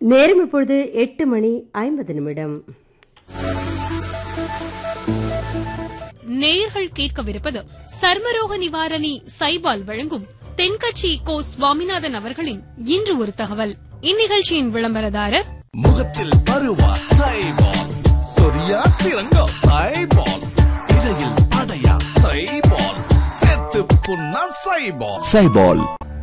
நேரம் இப்பொழுது எட்டு மணி ஐம்பது நிமிடம் நேயர்கள் கேட்கவிருப்பது சர்மரோக நிவாரணி சைபால் வழங்கும் தென்கட்சி கோ சுவாமிநாதன் அவர்களின் இன்று ஒரு தகவல் இந்நிகழ்ச்சியின் விளம்பரதாரர் முகத்தில் பருவா சைபால் சொரியா சிறங்கா சைபால் இடையில் அடையா சைபால் செத்து புண்ணா சைபால் சைபால்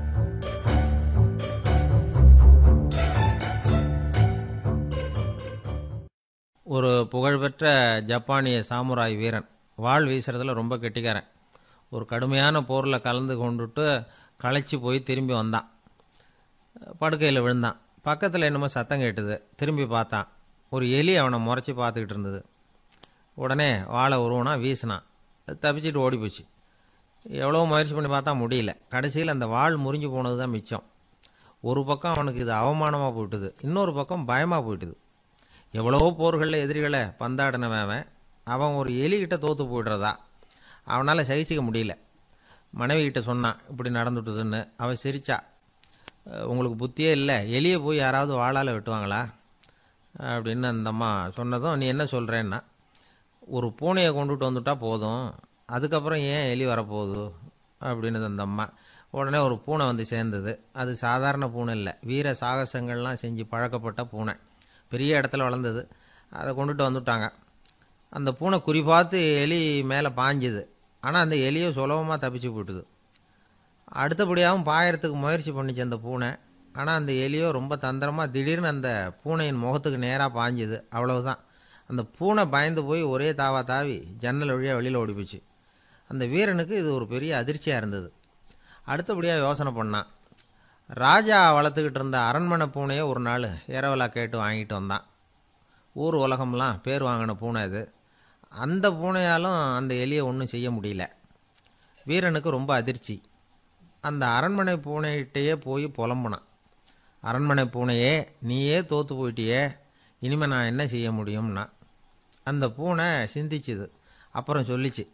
ஒரு புகழ்பெற்ற ஜப்பானிய சாமுராய் வீரன் வாள் வீசுறதுல ரொம்ப கெட்டிக்காரன் ஒரு கடுமையான போரில் கலந்து கொண்டுட்டு களைச்சி போய் திரும்பி வந்தான் படுக்கையில் விழுந்தான் பக்கத்தில் என்னமோ சத்தம் கேட்டுது திரும்பி பார்த்தான் ஒரு எலி அவனை முறைச்சி பார்த்துக்கிட்டு இருந்தது உடனே வாழை உருவனா வீசினான் அது தப்பிச்சிட்டு ஓடி போச்சு எவ்வளோ முயற்சி பண்ணி பார்த்தா முடியல கடைசியில் அந்த வாள் முறிஞ்சு போனது தான் மிச்சம் ஒரு பக்கம் அவனுக்கு இது அவமானமாக போயிட்டுது இன்னொரு பக்கம் பயமாக போயிட்டுது எவ்வளவோ போர்களில் எதிரிகளை பந்தாடினவன் அவன் அவன் ஒரு எலிகிட்ட தோற்று போயிடுறதா அவனால் சகிச்சிக்க முடியல மனைவி கிட்ட சொன்னான் இப்படி நடந்துட்டுதுன்னு அவன் சிரிச்சா "அஹ், உங்களுக்கு புத்தியே இல்லை எலியை போய் யாராவது வாளால் வெட்டுவாங்களா அப்படின்னு அந்த அம்மா சொன்னதும் நீ என்ன சொல்கிறேன்னா ஒரு பூனையை கொண்டுட்டு வந்துட்டா போதும் அதுக்கப்புறம் ஏன் எலி வரப்போகுது அப்படின்னு அந்த அம்மா உடனே ஒரு பூனை வந்து சேர்ந்தது அது சாதாரண பூனை இல்லை வீர சாகசங்கள்லாம் செஞ்சு பழக்கப்பட்ட பூனை பெரிய இடத்துல வளர்ந்தது அதை கொண்டுட்டு வந்துட்டாங்க அந்த பூனை குறி பார்த்து எலி மேலே பாஞ்சுது ஆனால் அந்த எலியோ சுலபமாக தப்பிச்சு போயிட்டுது அடுத்தபடியாகவும் பாயறதுக்கு முயற்சி பண்ணிச்சு அந்த பூனை ஆனால் அந்த எலியோ ரொம்ப தந்திரமாக திடீர்னு அந்த பூனையின் முகத்துக்கு நேராக பாஞ்சுது அவ்வளவுதான் அந்த பூனை பயந்து போய் ஒரே தாவா தாவி ஜன்னல் வழியாக வெளியில் ஓடி போச்சு அந்த வீரனுக்கு இது ஒரு பெரிய அதிர்ச்சியாக இருந்தது அடுத்தபடியாக யோசனை பண்ணான் ராஜா வளர்த்துக்கிட்டு இருந்த அரண்மனை பூனையை ஒரு நாள் இரவலா கேட்டு வாங்கிட்டு வந்தான் ஊர் உலகம்லாம் பேர் வாங்கின பூனை இது அந்த பூனையாலும் அந்த எலியை ஒன்றும் செய்ய முடியல வீரனுக்கு ரொம்ப அதிர்ச்சி அந்த அரண்மனை பூனைகிட்டேயே போய் புலம்புனான் அரண்மனை பூனையே நீயே தோற்று போயிட்டியே இனிமேல் நான் என்ன செய்ய முடியும்னா அந்த பூனை சிந்திச்சுது அப்புறம் சொல்லிச்சு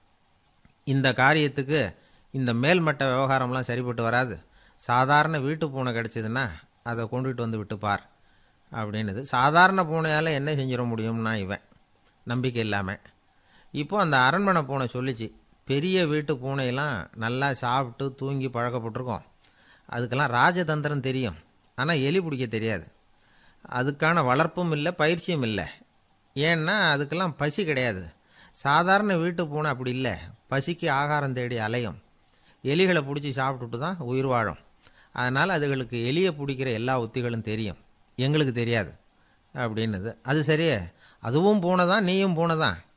இந்த காரியத்துக்கு இந்த மேல்மட்ட விவகாரம்லாம் சரிப்பட்டு வராது சாதாரண வீட்டு பூனை கிடச்சிதுன்னா அதை கொண்டுகிட்டு வந்து விட்டுப்பார் அப்படின்னுது சாதாரண பூனையால் என்ன செஞ்சிட முடியும்னா இவன் நம்பிக்கை இல்லாமல் இப்போ அந்த அரண்மனை பூனை சொல்லிச்சு பெரிய வீட்டு பூனையெல்லாம் நல்லா சாப்பிட்டு தூங்கி பழக்கப்பட்டிருக்கோம் அதுக்கெல்லாம் ராஜதந்திரம் தெரியும் ஆனால் எலி பிடிக்க தெரியாது அதுக்கான வளர்ப்பும் இல்லை பயிற்சியும் இல்லை ஏன்னா அதுக்கெல்லாம் பசி கிடையாது சாதாரண வீட்டு பூனை அப்படி இல்லை பசிக்கு ஆகாரம் தேடி அலையும் எலிகளை பிடிச்சி சாப்பிட்டுட்டு தான் உயிர் வாழும் அதனால் அதுகளுக்கு எலியை பிடிக்கிற எல்லா உத்திகளும் தெரியும் எங்களுக்கு தெரியாது அப்படின்னுது அது சரியே அதுவும் பூனை தான் நீயும் பூனை தான்